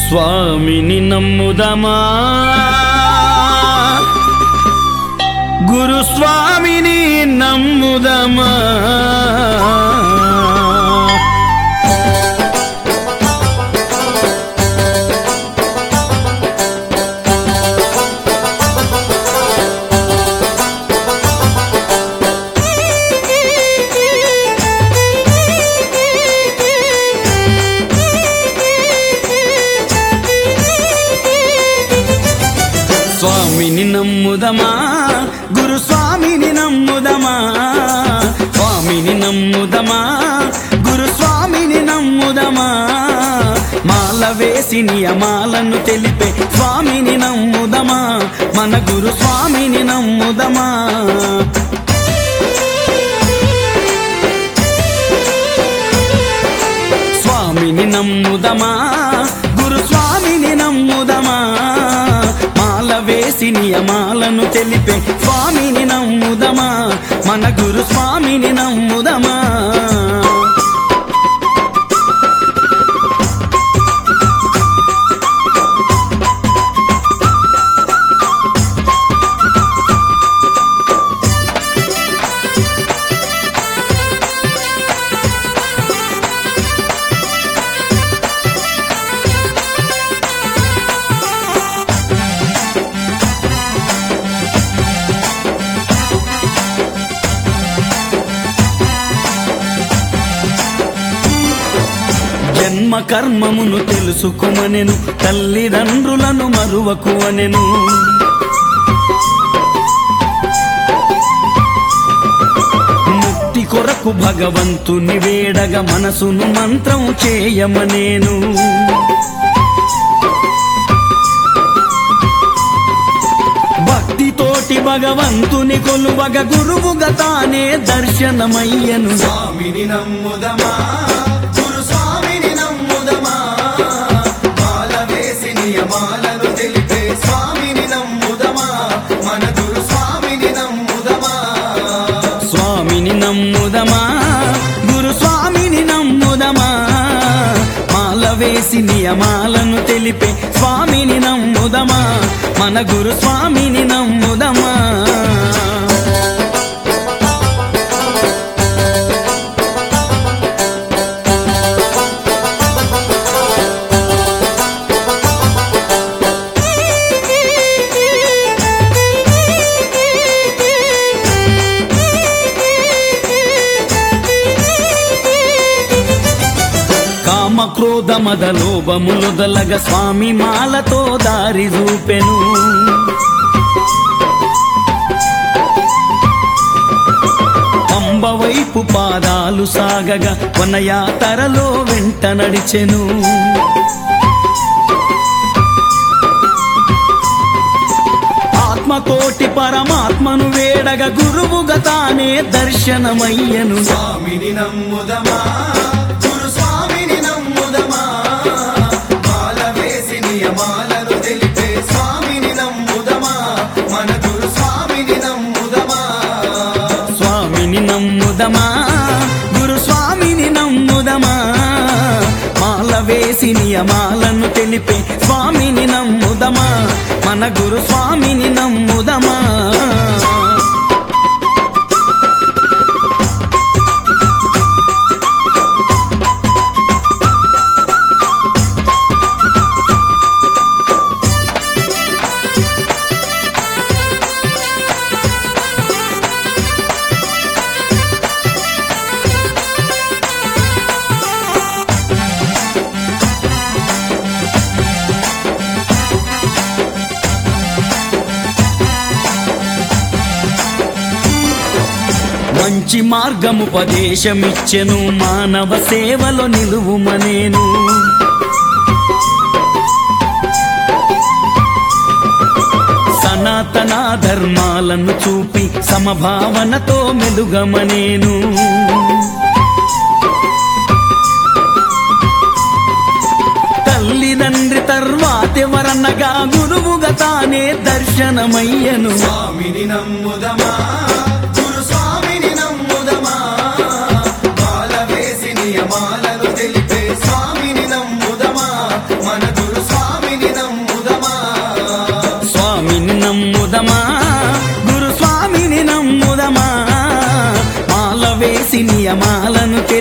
స్వామిని నమ్ముదమా గురు స్వామిని నమ్ముదమా స్వామిని నమ్ముదమా గురు స్వామిని నమ్ముదమా స్వామిని నమ్ముదమా గురు స్వామిని నమ్ముదమా మాల వేసి నియమాలను తెలిపే స్వామిని నమ్ముదమా మన గురు స్వామిని నమ్ముదమా స్వామిని నమ్ముదమా గురు స్వామిని నమ్ముదమా మాల వేసి నియమాలను తెలిపే స్వామిని నమ్ముదమా మన గురు స్వామిని నమ్ముదమా జన్మ కర్మమును తెలుసుకుమనెను తల్లిదండ్రులను మరువకు అనెను ముక్తి కొరకు భగవంతుని వేడగ మనసును మంత్రం చేయమనేను భక్తితోటి భగవంతుని కొలువగ గురువుగా తానే దర్శనమయ్యను స్వామిని నమ్ముదమా గురు స్వామిని నమ్ముదమా మాల వేసి నియమాలను తెలిపే స్వామిని నమ్ముదమా మన గురు స్వామిని నమ్ముదమా స్వామిని నమ్ముదమా గురు స్వామిని నమ్ముదమా మాల వేసి నియమాలను తెలిపే స్వామిని నమ్ముదమా మన గురు స్వామిని నమ్ముదమా కామ క్రోధ మద లోభములుదలగ స్వామి మాలతో దారి చూపెను పంబ వైపు పాదాలు సాగగా వనయాతరలో వెంట నడిచెను ఆత్మతోటి పరమాత్మను వేడగ గురువుగా తానే దర్శనమయ్యను స్వామిని నమ్ముదమా గురు స్వామిని నమ్ముదమా మాల వేసి నియమాలను తెలిపే స్వామిని నమ్ముదమా మన గురు స్వామిని నమ్ముదమా స్వామిని నమ్ముదమా గురు స్వామిని నమ్ముదమా మాల వేసి నియమాలను తెలిపే స్వామిని నమ్ముదమా మన గురు స్వామిని నమ్ముదమా మంచి మార్గముపదేశమిచ్చెను మానవ సేవలో నిలువుమనేను సనాతన ధర్మాలను చూపి సమభావనతో మెలుగమనేను తల్లిదండ్రి తర్వాతెవరన్నగా గురువుగా తానే దర్శనమయ్యను స్వామిని నమ్ముదమా గురు స్వామిని నమ్ముదమా మాల వేసి నియమాలను తెలిపే స్వామిని నమ్ముదమా మన గురు స్వామి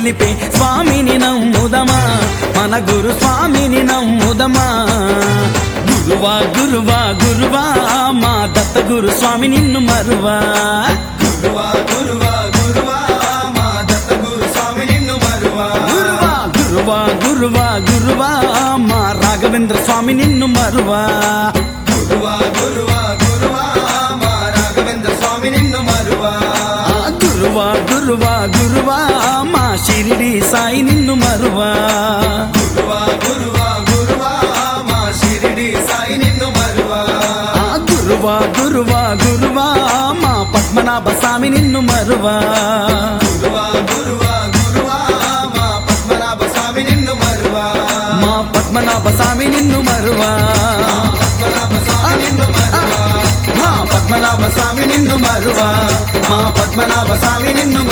నిలిపే స్వామిని నమ్ముదమా మన గురు స్వామిని నమ్ముదమా గురువా గురువా గురువా మా దత్త గురు స్వామి నిన్ను మరువా గురువా గురువా గురువా మా దత్త గురు స్వామి నిన్ను మరువా గురువా గురువా గురువా గురువా మా రాఘవేంద్ర స్వామి నిన్ను మరువా గురువా గురువా గురువా మా రాఘవేంద్ర స్వామి నిన్ను మరువా ఆ గురువా గురువా గురువా మా షిరిడి సాయి నిన్ను మరువా గురువా గురువా గురువా మా షిరిడి సాయి నిన్ను మరువా ఆ గురువా గురువా గురువా మా పద్మనాభ స్వామి నిన్ను మరువా గురువా గురువా గురువా మా పద్మనాభ స్వామి నిన్ను మరువా మా పద్మనాభ స్వామి నిన్ను మరువా పద్మనాభ స్వామి నిన్ను మరువా మా పద్మనాభ స్వామి నిన్ను మరువా మా పద్మనాభ స్వామి నిన్ను